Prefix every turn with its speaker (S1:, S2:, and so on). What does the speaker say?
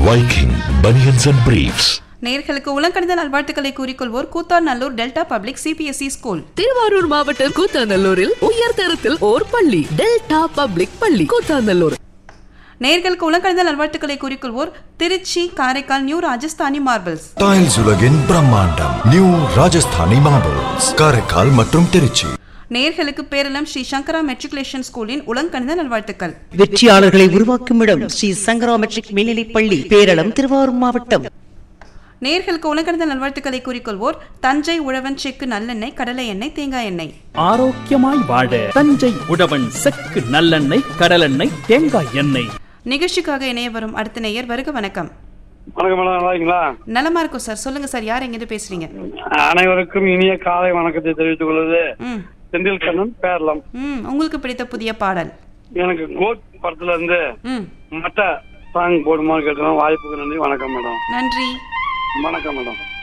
S1: Viking Bunions and Briefs.
S2: நேர்களுக்கு உலகணித நல்வாழ்த்துக்களை கூறிக்கொள்வோர் Koothanallur delta public CBSE school
S3: Thiruvarur மாவட்டம் கூத்தாநல்லூரில் உயர் தரத்தில் ஓர் பள்ளி டெல்டா பப்ளிக் பள்ளி கூத்தாநல்லூர்
S2: நேர்களுக்கு உலகணித நல்வாழ்த்துக்களை கூறிக்கொள்வோர் Trichy Karaikal new Rajasthani marbles
S4: tiles உலகின் பிரம்மாண்டம் நியூ ராஜஸ்தானி மார்பிள்ஸ் காரைக்கால் மற்றும் திருச்சி
S2: நேர்களுக்கு பேரளம் ஸ்ரீ சங்கரா மெட்ரிகுலேஷன் ஸ்கூலின் உலகணித நல்வாழ்த்துக்கள்
S5: வெற்றியாளர்களை உருவாக்கும் இடம் ஸ்ரீ சங்கரா மெட்ரிக் மேல்நிலைப் பள்ளி பேரளம் திருவாரூர் மாவட்டம்
S2: நேர்களுக்கு உலகணித நல்வாழ்த்துக்களை கூறிக்கொள்வோர் தஞ்சை உழவன் செக்கு நல்லெண்ணெய் கடலை எண்ணெய் தேங்காய் எண்ணெய்
S6: ஆரோக்கியமாய் வாழ தஞ்சை உழவன் செக்கு நல்லெண்ணெய் கடலெண்ணெய் தேங்காய் எண்ணெய்
S2: நிகழ்ச்சிக்காக இணைய வரும் அடுத்த நேயர் வருக வணக்கம்
S7: வணக்கம் மேடம் நல்லா இருக்கீங்களா
S2: நலமா இருக்கும் சார் சொல்லுங்க சார் யார் எங்கிருந்து பேசுறீங்க
S7: அனைவருக்கும் இனிய காலை வணக்கத்தை தெரிவித்துக் கொள்வது
S2: ம்
S7: செந்தில் கண்ணன் பேரளம்
S2: ம் உங்களுக்கு பிடித்த புதிய பாடல்
S7: எனக்கு கோட் படத்துல இருந்து
S2: ம்
S7: மட்ட சாங் போடுமாறு கேட்டோம் வாய்ப்புக்கு நன்றி வணக்கம் மேடம்
S2: நன்றி
S7: வணக்கம் மேடம்